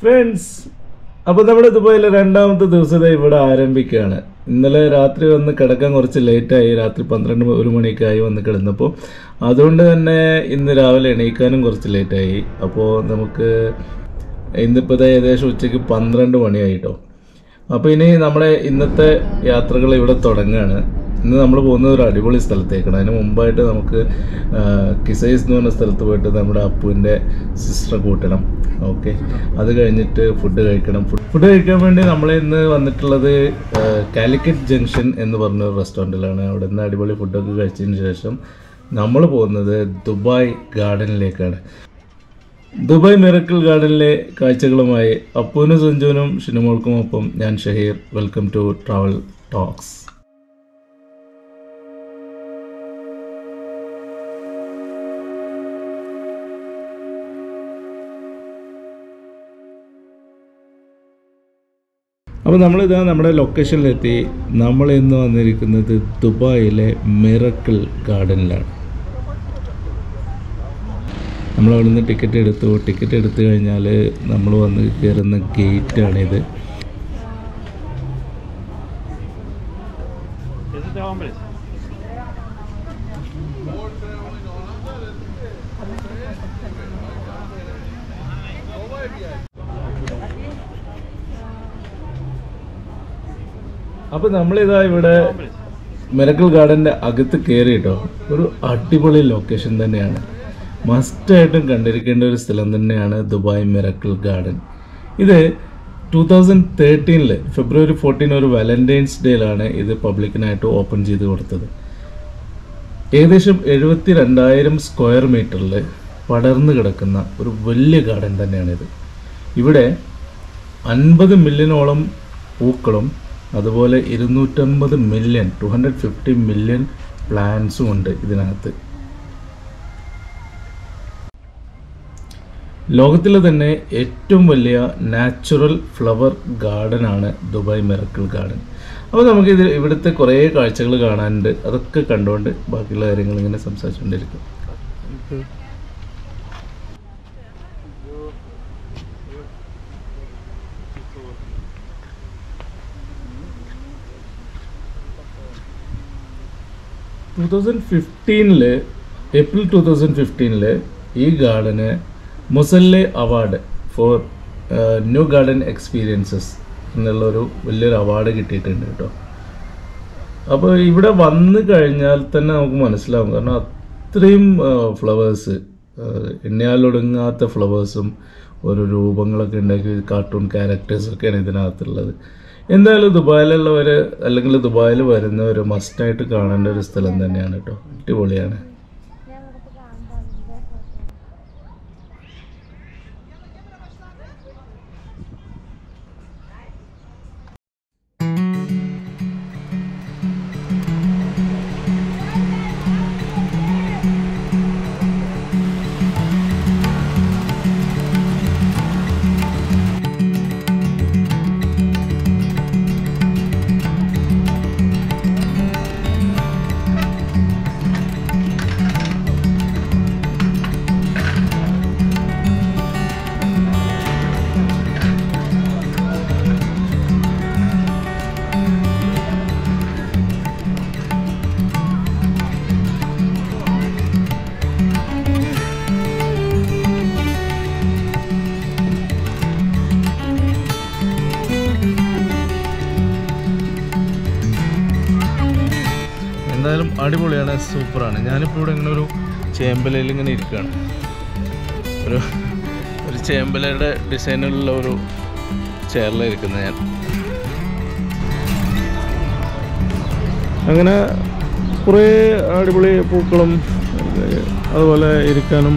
Friends അപ്പോൾ നമ്മുടെ ദുബായിലെ രണ്ടാമത്തെ ദിവസത്തെ ഇവിടെ ആരംഭിക്കുകയാണ് ഇന്നലെ രാത്രി വന്ന് കിടക്കാൻ കുറച്ച് ലേറ്റായി രാത്രി പന്ത്രണ്ട് മ- ഒരു മണിയൊക്കെ ആയി വന്ന് കിടന്നപ്പോൾ അതുകൊണ്ട് തന്നെ ഇന്ന് രാവിലെ എണീക്കാനും കുറച്ച് ലേറ്റായി അപ്പോൾ നമുക്ക് ഇന്നിപ്പോൾ ദേ ഏകദേശം ഉച്ചയ്ക്ക് പന്ത്രണ്ട് മണിയായിട്ടോ അപ്പോൾ ഇനി നമ്മുടെ ഇന്നത്തെ യാത്രകൾ ഇവിടെ തുടങ്ങുകയാണ് ഇന്ന് നമ്മൾ പോകുന്നത് ഒരു അടിപൊളി സ്ഥലത്തേക്കാണ് അതിന് മുമ്പായിട്ട് നമുക്ക് ആ, കിസൈസ് എന്ന് പറഞ്ഞ സ്ഥലത്ത് പോയിട്ട് നമ്മുടെ അപ്പുവിൻ്റെ സിസ്റ്ററെ കൂട്ടണം ഓക്കെ അത് കഴിഞ്ഞിട്ട് ഫുഡ് കഴിക്കണം ഫുഡ് കഴിക്കാൻ വേണ്ടി നമ്മൾ ഇന്ന് വന്നിട്ടുള്ളത് ആ, കാലിക്കറ്റ് ജംഗ്ഷൻ എന്ന് പറഞ്ഞ ഒരു റെസ്റ്റോറൻറ്റിലാണ് അവിടെ നിന്ന് അടിപൊളി ഫുഡൊക്കെ കഴിച്ചതിന് ശേഷം നമ്മൾ പോകുന്നത് ദുബായ് ഗാർഡനിലേക്കാണ് ദുബായ് മിറക്കിൾ ഗാർഡനിലെ കാഴ്ചകളുമായി അപ്പൂനും സഞ്ജുവിനും ഷിനുമോൾക്കും ഒപ്പം ഞാൻ Shaheer welcome to travel talks അപ്പോൾ നമ്മളിതാ നമ്മുടെ ലൊക്കേഷനിലെത്തി നമ്മൾ ഇന്ന് വന്നിരിക്കുന്നത് ദുബായിലെ മിറക്കിൾ ഗാർഡനിലാണ് നമ്മൾ അവിടെ നിന്ന് ടിക്കറ്റ് എടുത്തു ടിക്കറ്റ് എടുത്തു കഴിഞ്ഞാൽ നമ്മൾ വന്ന് കയറുന്ന ഗേറ്റാണിത് ¿Eso te hombres? അപ്പോൾ നമ്മളിതാ ഇവിടെ Hombres. മിറക്കിൾ ഗാർഡൻ്റെ അകത്ത് കയറി കേട്ടോ ഒരു അടിപൊളി ലൊക്കേഷൻ തന്നെയാണ് മസ്റ്റായിട്ടും കണ്ടിരിക്കേണ്ട ഒരു സ്ഥലം തന്നെയാണ് ദുബായ് മിറക്കിൾ ഗാർഡൻ ഇത് ടൂ തൗസൻഡ് തേർട്ടീനിൽ ഫെബ്രുവരി ഫോർട്ടീൻ ഒരു വാലന്റൈൻസ് ഡേയിലാണ് ഇത് പബ്ലിക്കിനായിട്ട് ഓപ്പൺ ചെയ്ത് കൊടുത്തത് ഏകദേശം എഴുപത്തി രണ്ടായിരം സ്ക്വയർ മീറ്ററിൽ പടർന്നു കിടക്കുന്ന ഒരു വലിയ ഗാർഡൻ തന്നെയാണിത് ഇവിടെ അൻപത് മില്യണോളം പൂക്കളും അതുപോലെ ഇരുന്നൂറ്റമ്പത് million two hundred fifty million പ്ലാന്റ്സും ഉണ്ട് ഇതിനകത്ത് ലോകത്തിലെ തന്നെ ഏറ്റവും വലിയ നാച്ചുറൽ ഫ്ലവർ ഗാർഡനാണ് ദുബായ് മിറക്കിൾ ഗാർഡൻ അപ്പോൾ നമുക്ക് ഇത് ഇവിടുത്തെ കുറേ കാഴ്ചകൾ കാണാനുണ്ട് അതൊക്കെ കണ്ടുകൊണ്ട് ബാക്കിയുള്ള കാര്യങ്ങൾ ഇങ്ങനെ സംസാരിച്ചുകൊണ്ടിരിക്കും ടൂ തൗസൻഡ് ഫിഫ്റ്റീനില് ഏപ്രിൽ ടൂ തൗസൻഡ് ഫിഫ്റ്റീനില് ഈ ഗാർഡന് മുസല്ലെ award for new garden experiences എന്നുള്ളൊരു വലിയൊരു അവാർഡ് കിട്ടിയിട്ടുണ്ട് കേട്ടോ അപ്പോൾ ഇവിടെ വന്നു കഴിഞ്ഞാൽ തന്നെ നമുക്ക് മനസ്സിലാവും കാരണം അത്രയും ഫ്ലവേഴ്സ് എണ്ണയാലൊടുങ്ങാത്ത ഫ്ലവേഴ്സും ഓരോ രൂപങ്ങളൊക്കെ ഉണ്ടാക്കി കാർട്ടൂൺ ക്യാരക്ടേഴ്സൊക്കെയാണ് ഇതിനകത്തുള്ളത് എന്തായാലും ദുബായിലുള്ളവർ അല്ലെങ്കിൽ ദുബായിൽ വരുന്നവർ മസ്റ്റായിട്ട് കാണേണ്ട ഒരു സ്ഥലം തന്നെയാണ് കേട്ടോ അടിപൊളിയാണ് എന്തായാലും അടിപൊളിയാണ് സൂപ്പറാണ് ഞാനിപ്പോൾ ഇവിടെ ഇങ്ങനെ ഒരു ചേമ്പലയിൽ ഇങ്ങനെ ഇരിക്കുകയാണ് ഒരു ഒരു ചേമ്പലയുടെ ഡിസൈനിലുള്ള ഒരു ചെയറിലാണ് ഇരിക്കുന്നത് ഞാൻ അങ്ങനെ കുറേ അടിപൊളി പൂക്കളും ഏഹ്, അതുപോലെ ഇരിക്കാനും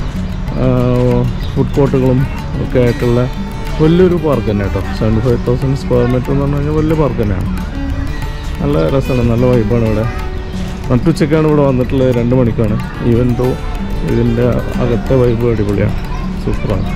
ഫുഡ് കോർട്ടുകളും ഒക്കെ ആയിട്ടുള്ള വലിയൊരു പാർക്ക് തന്നെ കേട്ടോ seventy five thousand square metre എന്ന് പറഞ്ഞു കഴിഞ്ഞാൽ വലിയ പാർക്ക് തന്നെയാണ് നല്ല രസമാണ് നല്ല വൈബാണ് ഇവിടെ നട്ടുച്ചയ്ക്കാണ് ഇവിടെ വന്നിട്ടുള്ളത് രണ്ട് മണിക്കാണ് ഈവൻ ദോ ഇതിൻ്റെ അകത്തെ വൈബ് അടിപൊളിയാണ് സൂപ്പറാണ്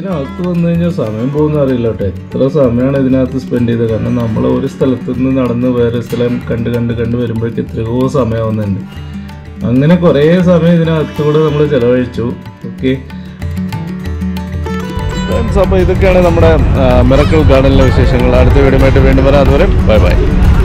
ഇതിനകത്ത് വന്നു കഴിഞ്ഞാൽ സമയം പോകുന്ന അറിയില്ല കേട്ടോ എത്ര സമയമാണ് ഇതിനകത്ത് സ്പെൻഡ് ചെയ്തത് കാരണം നമ്മൾ ഒരു സ്ഥലത്ത് നിന്ന് നടന്ന് വേറെ സ്ഥലം കണ്ട് കണ്ട് കണ്ട് വരുമ്പോഴേക്ക് എത്രയോ സമയമാവുന്നുണ്ട് അങ്ങനെ കുറേ സമയം ഇതിനകത്തൂടെ നമ്മൾ ചിലവഴിച്ചു ഓക്കെ അപ്പോൾ ഇതൊക്കെയാണ് നമ്മുടെ മിറക്കിൾ ഗാർഡനിലെ വിശേഷങ്ങൾ അടുത്ത വീഡിയോ ആയിട്ട് വീണ്ടും വരാം അതുവരെ ബൈ ബൈ